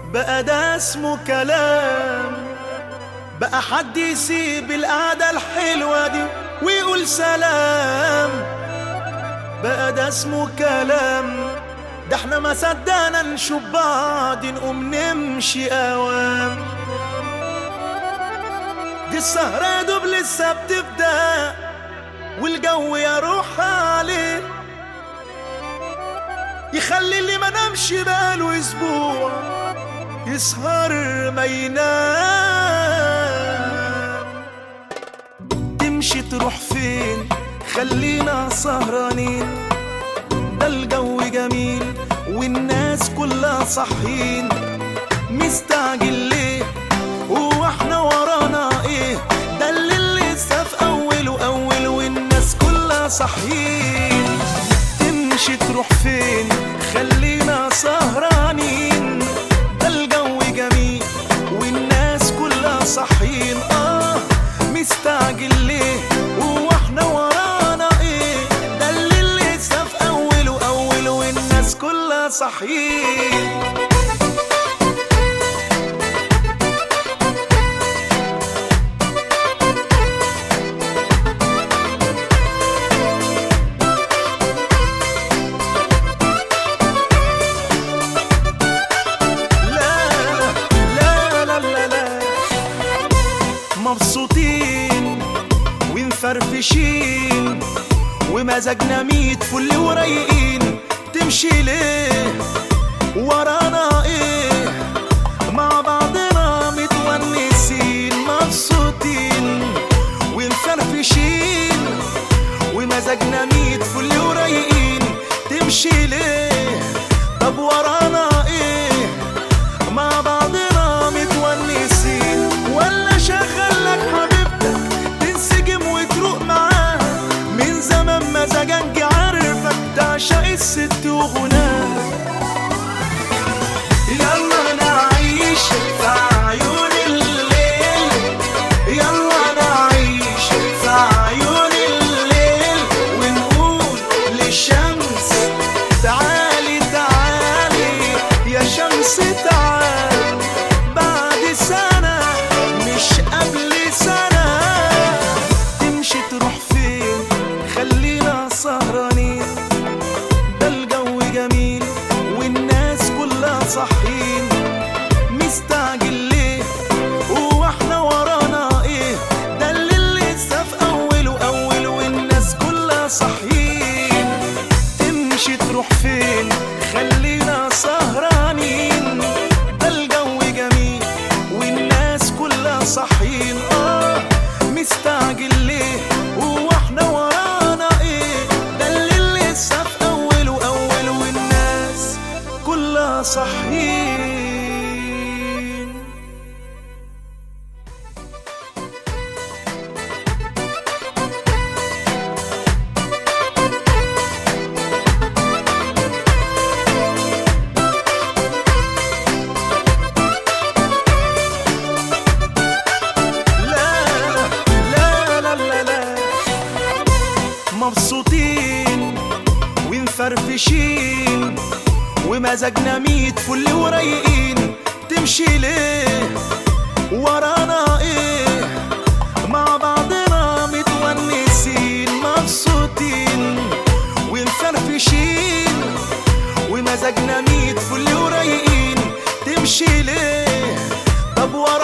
بقى ده اسمه كلام بقى حد يسيب القعدة الحلوة دي ويقول سلام بقى ده اسمه كلام ده احنا ما صدقنا نشوف بعض نقوم نمشي اوام دي السهرة يا دوب لسه بتبدأ والجو يروح عليه يخلي اللي ما نامش بقاله اسبوع يسهر ما ينام تمشي تروح فين خلينا سهرانين ده الجو جميل والناس كلها صاحيين مستعجل ليه هو احنا ورانا ايه ده اللي لسه في اوله اول والناس كلها صاحيين تمشي تروح فين خلينا سهرانين ده الجو جميل والناس كلها صاحيين اه مستعجل ليه هو احنا ورانا ايه ده اللي لسه في اوله اول والناس كلها صاحيين لا لا لا لا لا مبسوطين ومفرفشين ومزاجنا ميت فل ورايقين تمشي ليه ورانا ايه مع بعضنا متونسين مبسوطين ومفرفشين ومزاجنا ميت فل ورايقين تمشي ليه طب ورانا ايه مع بعضنا متونسين ولا شغل لك حبيبتك تنسجم وتروق معاها من زمان مزاجنج عارفك تعشق الست وغناها يلا نعيش في عيون الليل يلا نعيش في عيون الليل ونقول للشمس تعالي تعالي يا شمس تعالي بعد سنة مش قبل سنة تمشي تروح فين خلينا سهرانين ده الجو جميل والناس كلها صاحيين مستعجل ليه هو احنا ورانا ايه ده اللي لسه في اوله اول والناس كلها صاحيين تمشي تروح فين خلينا سهرانين ده الجو جميل والناس كلها صاحيين اه مستعجل ليه هو احنا ورانا ايه ده اللي لسه في اوله اول والناس كلها صاحيين لا لا لا لا لا مبسوطين ومفرفشين ومزاجنا ميت فل ورايقين تمشي ليه ورانا ايه مع بعضنا متونسين مبسوطين ومفرفشين ومزاجنا ميت فل ورايقين تمشي ليه طب ورا